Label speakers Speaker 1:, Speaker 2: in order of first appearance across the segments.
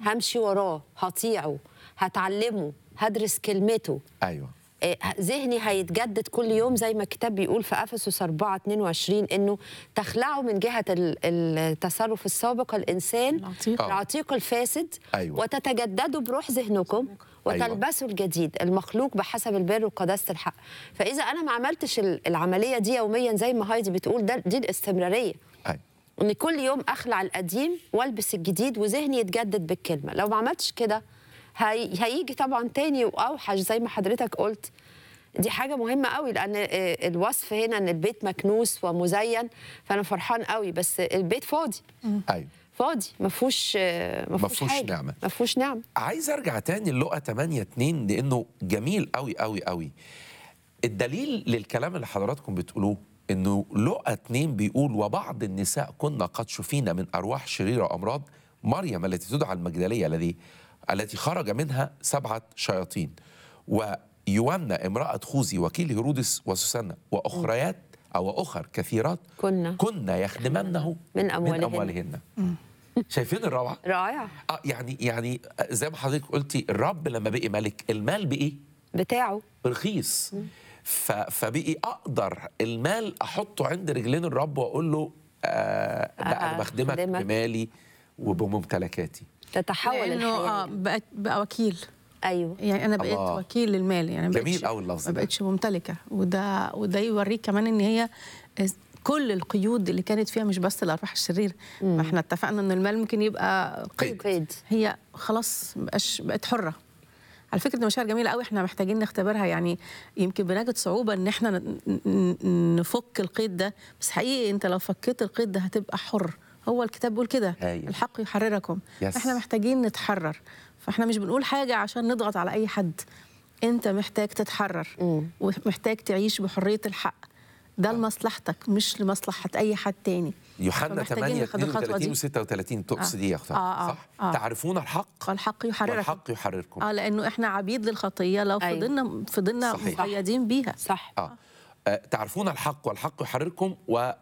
Speaker 1: همشي وراه هطيعه هتعلمه هدرس كلمته
Speaker 2: ايوه
Speaker 1: آه، ذهني هيتجدد كل يوم زي ما الكتاب بيقول في افسس 4 22 انه تخلعوا من جهه ال- التصرف السابق الانسان
Speaker 3: العتيق.
Speaker 2: آه.
Speaker 1: العتيق الفاسد
Speaker 2: أيوة.
Speaker 1: وتتجددوا بروح ذهنكم وتلبسوا الجديد المخلوق بحسب البر وقداسه الحق فاذا انا ما عملتش ال- العمليه دي يوميا زي ما هايدي بتقول ده دي الاستمراريه
Speaker 2: ايوه
Speaker 1: ان كل يوم اخلع القديم والبس الجديد وذهني يتجدد بالكلمه لو ما عملتش كده هي... هيجي طبعا تاني واوحش زي ما حضرتك قلت دي حاجه مهمه قوي لان آه، الوصف هنا ان البيت مكنوس ومزين فانا فرحان قوي بس البيت فاضي
Speaker 2: ايوه
Speaker 1: فاضي ما فيهوش آه، ما
Speaker 2: ما
Speaker 1: فيهوش
Speaker 2: فيهوش
Speaker 1: حاجه
Speaker 2: نعمة.
Speaker 1: ما فيهوش نعمه
Speaker 2: عايز ارجع تاني للقى 8 2 لانه جميل قوي قوي قوي الدليل للكلام اللي حضراتكم بتقولوه انه لقى 2 بيقول وبعض النساء كنا قد شفينا من ارواح شريره وامراض مريم التي تدعى المجدليه الذي التي خرج منها سبعه شياطين ويومنا امراه خوذي وكيل هيرودس وسوسنة واخريات او اخر كثيرات
Speaker 1: كنا.
Speaker 2: كنا يخدمنه
Speaker 1: من أموالهن.
Speaker 2: من اموالهن شايفين الروعه
Speaker 1: رائع
Speaker 2: اه يعني يعني زي ما حضرتك قلتي الرب لما بقي ملك المال بقي
Speaker 1: بتاعه
Speaker 2: رخيص ف- فبقي اقدر المال احطه عند رجلين الرب واقول له آه ده انا
Speaker 1: آه،
Speaker 2: بخدمك
Speaker 1: أخدمك.
Speaker 2: بمالي وبممتلكاتي
Speaker 1: تتحول
Speaker 3: لانه آه
Speaker 1: الحياه
Speaker 3: بقت بقى وكيل
Speaker 1: ايوه
Speaker 3: يعني انا بقيت
Speaker 2: الله.
Speaker 3: وكيل للمال يعني ما
Speaker 2: جميل
Speaker 3: بقتش-
Speaker 2: أوي اللفظ
Speaker 3: ما
Speaker 2: ده.
Speaker 3: بقتش ممتلكه وده وده يوريك كمان ان هي كل القيود اللي كانت فيها مش بس الارواح الشريره ما احنا اتفقنا ان المال ممكن يبقى قيد
Speaker 1: قيد
Speaker 3: هي خلاص بقاش بقت حره على فكره دي مشاعر جميله قوي احنا محتاجين نختبرها يعني يمكن بنجد صعوبه ان احنا ن- ن- نفك القيد ده بس حقيقي انت لو فكيت القيد ده هتبقى حر هو الكتاب بيقول كده
Speaker 2: هايل.
Speaker 3: الحق يحرركم
Speaker 2: يس.
Speaker 3: احنا محتاجين نتحرر فاحنا مش بنقول حاجه عشان نضغط على اي حد انت محتاج تتحرر ومحتاج تعيش بحريه الحق ده لمصلحتك مش لمصلحه اي حد تاني
Speaker 2: يوحنا
Speaker 3: فمحتاجين
Speaker 2: 8
Speaker 3: ناخد الخطوة
Speaker 2: 32
Speaker 3: دي.
Speaker 2: و36 تقصد
Speaker 3: آه.
Speaker 2: ايه يا اختي
Speaker 3: آه، آه،
Speaker 2: صح
Speaker 3: آه.
Speaker 2: تعرفون الحق
Speaker 3: والحق يحررك
Speaker 2: والحق يحرركم
Speaker 3: اه لانه احنا عبيد للخطيه لو
Speaker 1: أيوة.
Speaker 3: فضلنا فضلنا
Speaker 2: صحيح.
Speaker 3: مقيدين بيها
Speaker 1: صح
Speaker 2: آه. آه، تعرفون الحق والحق يحرركم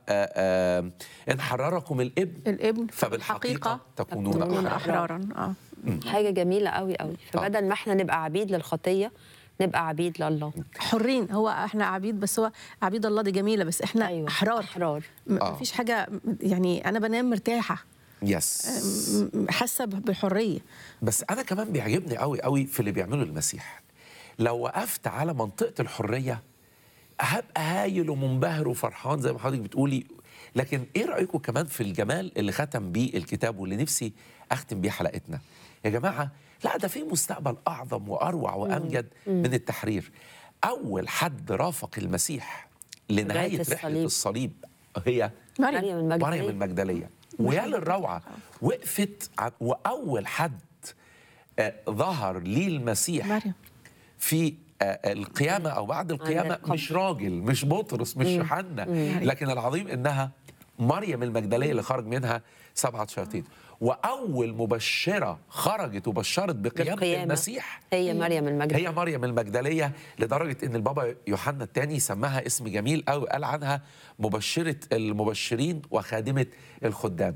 Speaker 2: وإن حرركم الابن
Speaker 3: الابن
Speaker 2: فبالحقيقة تكونون
Speaker 3: تكونون
Speaker 2: أحرارا.
Speaker 3: احرارا اه
Speaker 1: حاجه جميله قوي قوي فبدل ما احنا نبقى عبيد للخطيه نبقى عبيد لله
Speaker 3: حرين هو احنا عبيد بس هو عبيد الله دي جميله بس احنا
Speaker 1: أيوة.
Speaker 3: احرار
Speaker 1: أحرار.
Speaker 3: م-
Speaker 2: آه.
Speaker 3: مفيش حاجه يعني انا بنام مرتاحه
Speaker 2: يس
Speaker 3: م- حاسه بحريه
Speaker 2: بس انا كمان بيعجبني قوي قوي في اللي بيعمله المسيح لو وقفت على منطقه الحريه هبقى هايل ومنبهر وفرحان زي ما حضرتك بتقولي لكن ايه رايكم كمان في الجمال اللي ختم بيه الكتاب واللي نفسي اختم بيه حلقتنا يا جماعه لا ده في مستقبل اعظم واروع وامجد من التحرير اول حد رافق المسيح لنهايه
Speaker 1: لغاية
Speaker 2: رحله
Speaker 1: الصليب.
Speaker 2: الصليب هي
Speaker 1: مريم
Speaker 3: مريم
Speaker 1: المجدليه
Speaker 2: مريم المجدليه ويا للروعه وقفت ع- واول حد آه، ظهر ليه المسيح
Speaker 3: مريم
Speaker 2: في آه، القيامه او بعد القيامه
Speaker 1: القبر.
Speaker 2: مش راجل مش بطرس مش يوحنا لكن العظيم انها مريم المجدليه اللي خرج منها سبعه شياطين واول مبشره خرجت وبشرت بقيامه
Speaker 1: بالقيامة.
Speaker 2: المسيح
Speaker 1: هي مريم المجدليه
Speaker 2: هي مريم المجدليه لدرجه ان البابا يوحنا الثاني سماها اسم جميل قوي قال عنها مبشره المبشرين وخادمه الخدام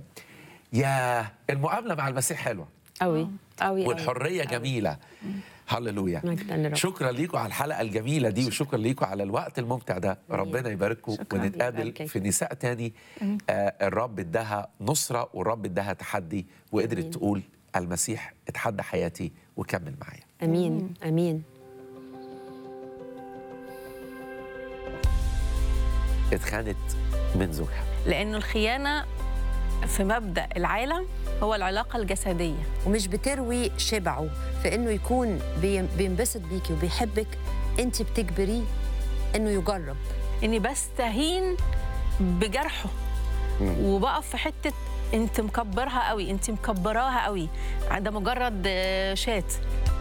Speaker 2: يا المقابله مع المسيح حلوه
Speaker 1: قوي قوي
Speaker 2: والحريه جميله هللويا
Speaker 1: مجداً لرب.
Speaker 2: شكرا ليكم على الحلقه الجميله دي وشكرا ليكم على الوقت الممتع ده ربنا يبارككم
Speaker 3: شكراً.
Speaker 2: ونتقابل
Speaker 1: يباركك.
Speaker 2: في نساء تاني آه الرب اداها نصره والرب اداها تحدي وقدرت تقول المسيح اتحدى حياتي وكمل معايا
Speaker 1: امين امين
Speaker 2: اتخانت من زوجها
Speaker 3: لانه الخيانه في مبدا العالم هو العلاقه الجسديه
Speaker 1: ومش بتروي شبعه في انه يكون بي- بينبسط بيكي وبيحبك انت بتجبريه انه يجرب
Speaker 3: اني بستهين بجرحه وبقف في حته انت مكبرها قوي انت مكبراها قوي ده مجرد آه، شات